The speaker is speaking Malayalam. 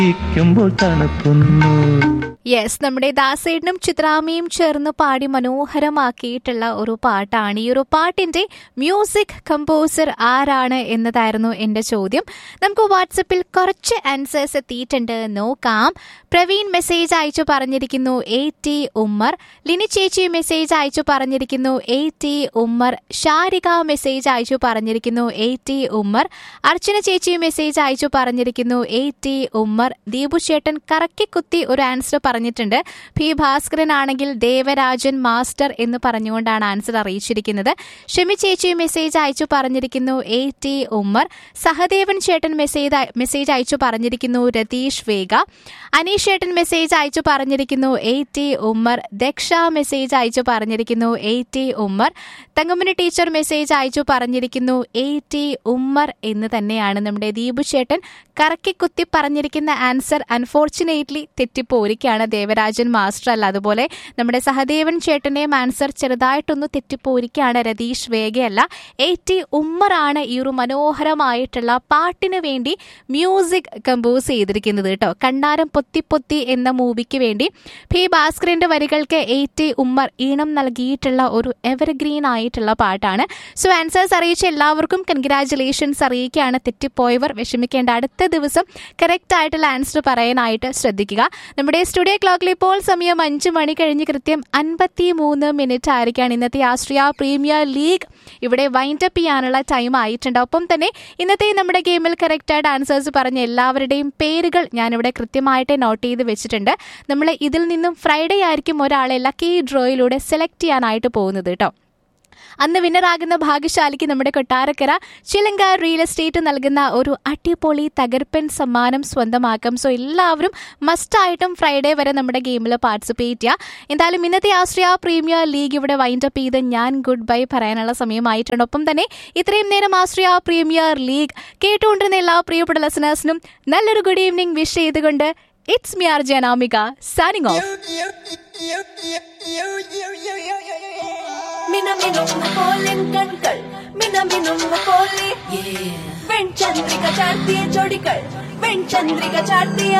ഇരിക്കുമ്പോൾ തണുക്കുന്നു യെസ് നമ്മുടെ ദാസേട്ടനും ചിത്രാമയും ചേർന്ന് പാടി മനോഹരമാക്കിയിട്ടുള്ള ഒരു പാട്ടാണ് ഈ ഒരു പാട്ടിന്റെ മ്യൂസിക് കമ്പോസർ ആരാണ് എന്നതായിരുന്നു എന്റെ ചോദ്യം നമുക്ക് വാട്സപ്പിൽ കുറച്ച് ആൻസേഴ്സ് എത്തിയിട്ടുണ്ട് നോക്കാം പ്രവീൺ മെസ്സേജ് അയച്ചു പറഞ്ഞിരിക്കുന്നു എ ടി ഉമ്മർ ലിനി ചേച്ചി മെസ്സേജ് അയച്ചു പറഞ്ഞിരിക്കുന്നു A T Ummer Sharika message അയച്ചു പറഞ്ഞിരിക്കുന്നു എ ടി ഉമ്മർ അർച്ചന ചേച്ചി മെസ്സേജ് അയച്ചു പറഞ്ഞിരിക്കുന്നു എ ടി ഉമ്മർ ദീപു ചേട്ടൻ കറക്കിക്കുത്തി ഒരു ആൻസർ പറഞ്ഞിട്ടുണ്ട് പി ഭാസ്കരൻ ആണെങ്കിൽ ദേവരാജൻ മാസ്റ്റർ എന്ന് പറഞ്ഞുകൊണ്ടാണ് ആൻസർ അറിയിച്ചിരിക്കുന്നത് ഷെമി ചേച്ചി മെസ്സേജ് അയച്ചു പറഞ്ഞിരിക്കുന്നു എ ടി ഉമ്മർ സഹദേവൻ ചേട്ടൻ മെസ്സേജ് മെസ്സേജ് അയച്ചു പറഞ്ഞിരിക്കുന്നു രതീഷ് വേഗ അനീഷ് ചേട്ടൻ മെസ്സേജ് അയച്ചു പറഞ്ഞിരിക്കുന്നു A T Ummer Daksha message അയച്ചു പറഞ്ഞിരിക്കുന്നു എ ടി ഉമ്മർ തങ്കമ്മന് ടീച്ചർ മെസ്സേജ് അയച്ചു പറഞ്ഞിരിക്കുന്നു എ ടി ഉമ്മർ എന്ന് തന്നെയാണ് നമ്മുടെ ദീപു ചേട്ടൻ കറക്കിക്കുത്തി പറഞ്ഞിരിക്കുന്ന ആൻസർ അൺഫോർച്ചുനേറ്റ്ലി തെറ്റിപ്പോയിരിക്കുകയാണ് ദേവരാജൻ മാസ്റ്റർ അല്ല അതുപോലെ നമ്മുടെ സഹദേവൻ ചേട്ടന്റെയും ആൻസർ ചെറുതായിട്ടൊന്ന് തെറ്റിപ്പോയിരിക്കുകയാണ് രതീഷ് വേഗയല്ല എ ടി ഉമ്മറാണ് ഈ ഒരു മനോഹരമായിട്ടുള്ള പാട്ടിന് വേണ്ടി മ്യൂസിക് കമ്പോസ് ചെയ്തിരിക്കുന്നത് കേട്ടോ കണ്ണാരം പൊത്തി പൊത്തി എന്ന മൂവിക്ക് വേണ്ടി പി ഭാസ്കറിന്റെ വരികൾക്ക് എ ടി ഉമ്മർ ഈണം നൽകിയിട്ടുള്ള ഒരു എവർഗ്രീൻ ആയിട്ടുള്ള പാട്ടാണ് സോ ആൻസേഴ്സ് അറിയിച്ച എല്ലാവർക്കും കൺഗ്രാറ്റുലേഷൻസ് അറിയിക്കുകയാണ് തെറ്റിപ്പോയവർ വിഷമിക്കേണ്ട അടുത്ത ദിവസം കറക്റ്റ് ആയിട്ടുള്ള ആൻസർ പറയാനായിട്ട് ശ്രദ്ധിക്കുക നമ്മുടെ സ്റ്റുഡിയോ ക്ലോക്കിൽ ഇപ്പോൾ സമയം അഞ്ച് മണി കഴിഞ്ഞ് കൃത്യം അൻപത്തി മൂന്ന് മിനിറ്റ് ആയിരിക്കാണ് ഇന്നത്തെ ആസ്ട്രിയ പ്രീമിയർ ലീഗ് ഇവിടെ വൈൻഡ് അപ്പ് ചെയ്യാനുള്ള ടൈം ആയിട്ടുണ്ട് ഒപ്പം തന്നെ ഇന്നത്തെ നമ്മുടെ ഗെയിമിൽ കറക്റ്റായിട്ട് ആൻസേഴ്സ് പറഞ്ഞ എല്ലാവരുടെയും പേരുകൾ ഞാനിവിടെ കൃത്യമായിട്ട് നോട്ട് ചെയ്ത് വെച്ചിട്ടുണ്ട് നമ്മൾ ഇതിൽ നിന്നും ഫ്രൈഡേ ആയിരിക്കും ഒരാളെ ലക്കി ഡ്രോയിലൂടെ സെലക്ട് ചെയ്യാനായിട്ട് പോകുന്നത് കേട്ടോ അന്ന് വിന്നറാകുന്ന ഭാഗ്യശാലിക്ക് നമ്മുടെ കൊട്ടാരക്കര ചിലങ്ക റിയൽ എസ്റ്റേറ്റ് നൽകുന്ന ഒരു അടിപൊളി തകർപ്പൻ സമ്മാനം സ്വന്തമാക്കാം സോ എല്ലാവരും മസ്റ്റായിട്ടും ഫ്രൈഡേ വരെ നമ്മുടെ ഗെയിമിൽ പാർട്ടിസിപ്പേറ്റ് ചെയ്യുക എന്തായാലും ഇന്നത്തെ ആസ്ട്രിയ പ്രീമിയർ ലീഗ് ഇവിടെ വൈൻഡ് അപ്പ് ചെയ്ത് ഞാൻ ഗുഡ് ബൈ പറയാനുള്ള സമയമായിട്ടുണ്ട് ഒപ്പം തന്നെ ഇത്രയും നേരം ആസ്ട്രിയ പ്രീമിയർ ലീഗ് കേട്ടുകൊണ്ടിരുന്ന എല്ലാ പ്രിയപ്പെട്ട ലിസണേഴ്സിനും നല്ലൊരു ഗുഡ് ഈവനിങ് വിഷ് ചെയ്തുകൊണ്ട് it's me R Janamika signing off മിനമിനുന്ന പോലെ കൺകൾ മിനമിനുന്ന പോലെ വെൺചന്ദ്രിക ചാർത്തിയ ജോഡികൾ വെൺചന്ദ്രിക ചാർത്തിയ